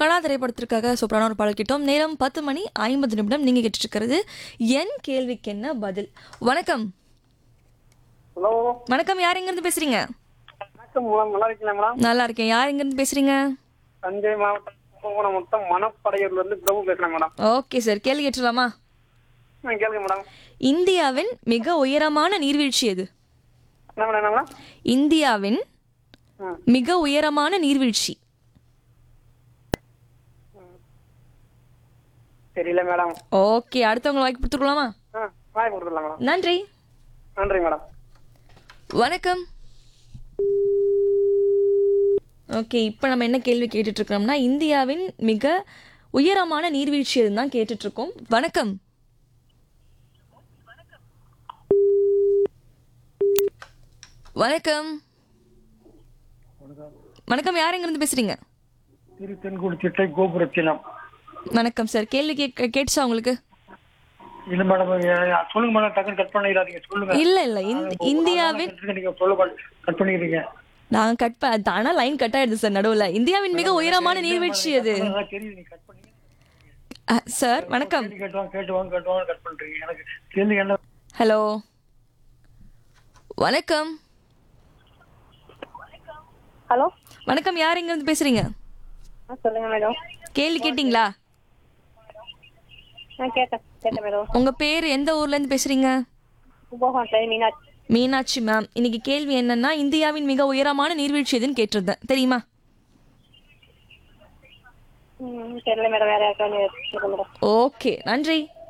கடா திரைப்படத்திற்காக சூப்பரான ஒரு பாடல் கேட்டோம் நேரம் பத்து மணி ஐம்பது நிமிடம் நீங்க கேட்டுட்டு இருக்கிறது என் கேள்விக்கு என்ன பதில் வணக்கம் ஹலோ வணக்கம் யார் எங்கிருந்து பேசுறீங்க வணக்கம் மேடம் நல்லா இருக்கீங்களா மேடம் நல்லா இருக்கேன் யார் எங்கிருந்து பேசுறீங்க தஞ்சை மாவட்டம் கும்பகோணம் மொத்தம் மணப்படையூர்ல இருந்து பிரபு பேசுறேன் மேடம் ஓகே சார் கேள்வி கேட்டுலாமா ஆ, கேளுங்க மேடம் இந்தியாவின் மிக உயரமான நீர்வீழ்ச்சி எது என்ன மேடம் என்ன மேடம் இந்தியாவின் ம். மிக உயரமான நீர்வீழ்ச்சி தெரியல மேடம் ஓகே அடுத்தவங்க வாய்ப்பு கொடுத்துக்கலாமா ஆ வாய் கொடுத்துடலாம் மேடம் நன்றி நன்றி மேடம் வணக்கம் ஓகே இப்போ நம்ம என்ன கேள்வி கேட்டுட்டு இருக்கோம்னா இந்தியாவின் மிக உயரமான நீர்வீழ்ச்சி எதுன்னு தான் கேட்டுட்டு இருக்கோம் வணக்கம் வணக்கம் வணக்கம் யார் எங்கிருந்து பேசுறீங்க திரு தென்குடி திட்டை கோபுரத்தினம் வணக்கம் சார் கேள்வி கேட்க கேட்டுச்சா உங்களுக்கு இல்ல மேடம் சொல்லுங்க மேடம் டக்குன்னு கட் பண்ணிடாதீங்க சொல்லுங்க இல்ல இல்ல இந்த- இந்தியாவின் நீங்க சொல்ல கட் பண்ணிக்கிறீங்க நான் கட் ப ஆனா லைன் கட் ஆயிடுது சார் நடுவுல இந்தியாவின் மிக உயரமான நீர்வீழ்ச்சி எது அதான் தெரியுது நீங்க கட் பண்ணி அஹ், சார் வணக்கம் கேள்வி கேட்டோம் கேட்டுவாங்க கேட்டுவாங்க கட் பண்றீங்க எனக்கு கேள்வி என்ன ஹலோ வணக்கம் ஹலோ வணக்கம் யார் எங்க இருந்து பேசுறீங்க ஆ சொல்லுங்க மேடம் கேள்வி கேட்டிங்களா ஆ கேட்டேன் கேட்டேன் மேடம் உங்க பேர் எந்த ஊர்ல இருந்து பேசுறீங்க கும்பகோணம் மீனாட்சி மீனாட்சி மேம் இன்னைக்கு கேள்வி என்னன்னா இந்தியாவின் மிக உயரமான நீர்வீழ்ச்சி எதுன்னு கேட்டிருந்தேன் தெரியுமா ம் தெரியல மேடம் வேற யாருக்காவது மேடம் ஓகே நன்றி